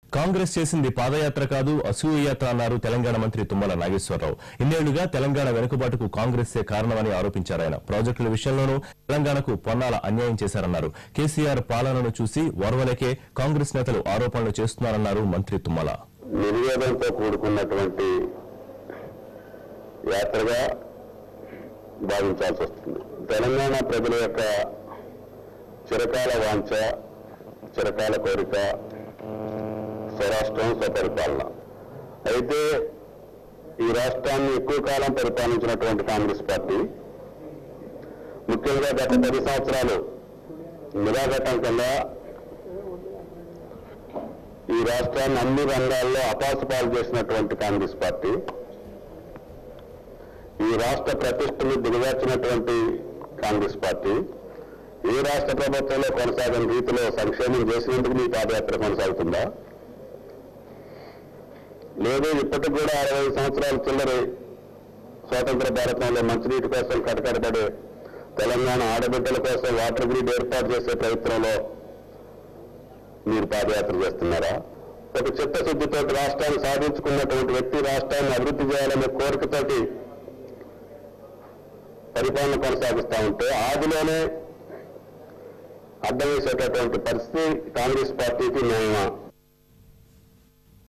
కాంగ్రెస్ చేసింది పాదయాత్ర కాదు అసూయ యాత్ర అన్నారు తెలంగాణ మంత్రి తుమ్మల నాగేశ్వరరావు ఇన్నేళ్లుగా తెలంగాణ వెనుకబాటుకు కాంగ్రెస్సే కారణమని ఆరోపించారు ఆయన ప్రాజెక్టుల విషయంలోనూ తెలంగాణకు పొన్నాల అన్యాయం చేశారన్నారు కేసీఆర్ పాలనను చూసి ఓర్వలేకే కాంగ్రెస్ నేతలు ఆరోపణలు చేస్తున్నారన్నారు మంత్రి తుమ్మల నిర్వేదంతో కూడుకున్నటువంటి యాత్రగా భావించాల్సి వస్తుంది తెలంగాణ ప్రజల యొక్క చిరకాల వాంఛ చిరకాల కోరిక స్వరాష్ట్రం స్వపరిపాలన అయితే ఈ రాష్ట్రాన్ని ఎక్కువ కాలం పరిపాలించినటువంటి కాంగ్రెస్ పార్టీ ముఖ్యంగా గత పది సంవత్సరాలు నిరాఘటంకంగా ఈ రాష్ట్రాన్ని అన్ని రంగాల్లో అపాసుపాలు చేసినటువంటి కాంగ్రెస్ పార్టీ ఈ రాష్ట్ర ప్రతిష్టను దిగజార్చినటువంటి కాంగ్రెస్ పార్టీ ఏ రాష్ట్ర ప్రభుత్వంలో కొనసాగిన రీతిలో సంక్షేమం చేసినందుకు మీ పాదయాత్ర కొనసాగుతుందా లేదు ఇప్పటికి కూడా అరవై సంవత్సరాల చిల్లరి స్వాతంత్ర భారతంలో మంచినీటి కోసం కటకడబడే తెలంగాణ ఆడబిడ్డల కోసం వాటర్ గ్రిడ్ ఏర్పాటు చేసే ప్రయత్నంలో మీరు పాదయాత్ర చేస్తున్నారా ఒక చిత్తశుద్ధితో రాష్ట్రాన్ని సాధించుకున్నటువంటి వ్యక్తి రాష్ట్రాన్ని అభివృద్ధి చేయాలనే కోరికతోటి పరిపాలన కొనసాగిస్తా ఉంటే ఆదిలోనే అడ్డం వేసేటటువంటి పరిస్థితి కాంగ్రెస్ పార్టీకి న్యాయమా